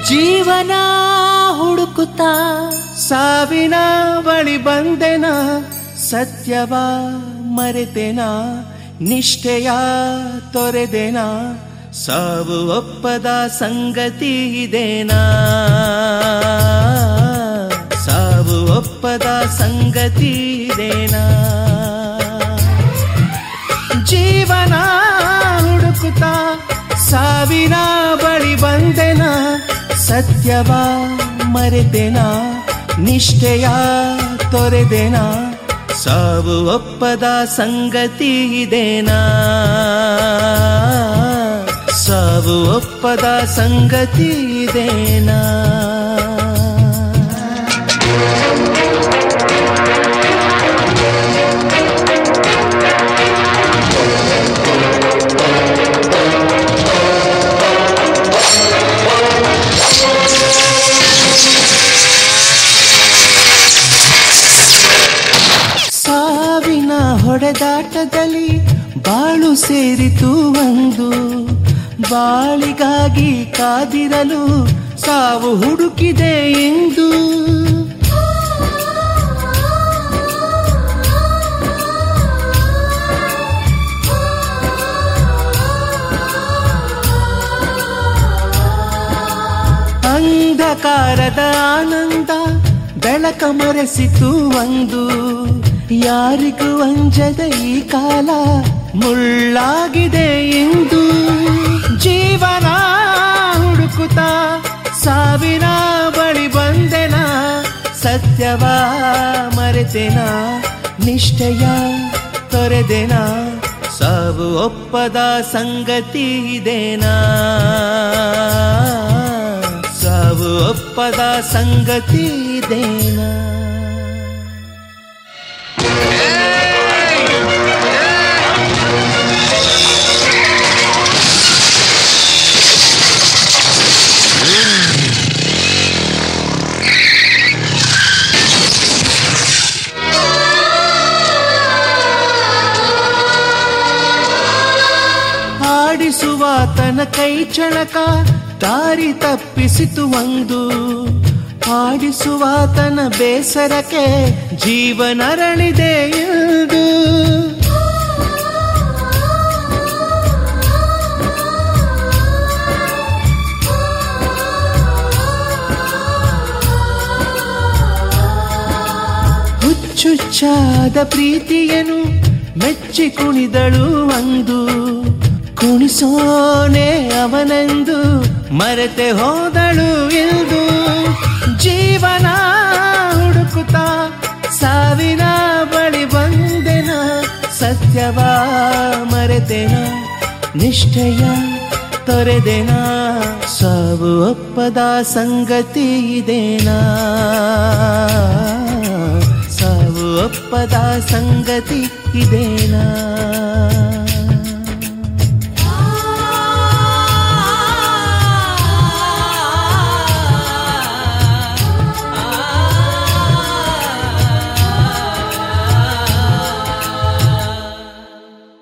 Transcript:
ಜೀವನ ಹುಡುಕುತ್ತಾ ಸಾವಿನ ಬಳಿ ಬಂದೆನ ಸತ್ಯವ ಮರೆತೆನ ನಿಷ್ಠೆಯ ತೊರೆದೆನ ಸಾವು ಒಪ್ಪದ ಸಂಗತಿ ಇದೇನಾ ಸಾವು ಒಪ್ಪದ ಸಂಗತಿ ಇದೇನಾ ಜೀವನ ಹುಡುಕುತ್ತಾ ಸಾವಿನ ಬಳಿ ಬಂದೆನ ಸತ್ಯವ ಮರೆತೆನ ನಿಷ್ಠೆಯ ತೊರೆದೆನ ಸಾವು ಒಪ್ಪದ ಸಂಗತಿ ಇದೇನಾ ಸಾವು ಒಪ್ಪದ ಸಂಗತಿ ಇದೇನಾ ಸಾವಿನ ಹೊಡೆದಾಟದಲ್ಲಿ ಬಾಳು ಸೇರಿತು ಒಂದು ಬಾಳಿಗಾಗಿ ಕಾದಿರಲು ಸಾವು ಹುಡುಕಿದೆ ಎಂದು ಅಂಧಕಾರದ ಆನಂದ ಬೆಳಕ ಮರೆಸಿತು ಒಂದು ಯಾರಿಗೂ ಅಂಜದ ಈ ಕಾಲ ಮುಳ್ಳಾಗಿದೆ ಎಂದು ಜೀವನ ಹುಡುಕುತ್ತಾ ಸಾವಿನ ಬಳಿ ಬಂದೆನ ಸತ್ಯವ ಮರೆತೆನ ನಿಷ್ಠೆಯ ತೊರೆದೆನ ಸಾವು ಒಪ್ಪದ ಸಂಗತಿ ಇದೇನಾ ಸಾವು ಒಪ್ಪದ ಸಂಗತಿ ಇದೇನಾ ಆಡಿಸುವಾತನ ಕೈ ಚಳಕ ದಾರಿ ತಪ್ಪಿಸಿತು ಒಂದು ಆಡಿಸುವಾತನ ಬೇಸರಕ್ಕೆ ಜೀವನರಳಿದೆ ಎಂದು ಹುಚ್ಚುಚ್ಚಾದ ಪ್ರೀತಿಯನು ಮೆಚ್ಚಿ ಕುಣಿದಳು ಒಂದು ಕುಣಿಸೋನೆ ಅವನೆಂದು ಮರೆತೆ ಹೋದಳು ಎಂದು ಜೀವನ ಹುಡುಕುತ್ತಾ ಸಾವಿನ ಬಳಿ ಬಂದೆನ ಸತ್ಯವ ಮರೆತೆನ ನಿಷ್ಠೆಯ ತೊರೆದೆನ ಸಾವು ಒಪ್ಪದ ಸಂಗತಿ ಇದೇನಾ ಸಾವು ಒಪ್ಪದ ಸಂಗತಿ ಇದೇನಾ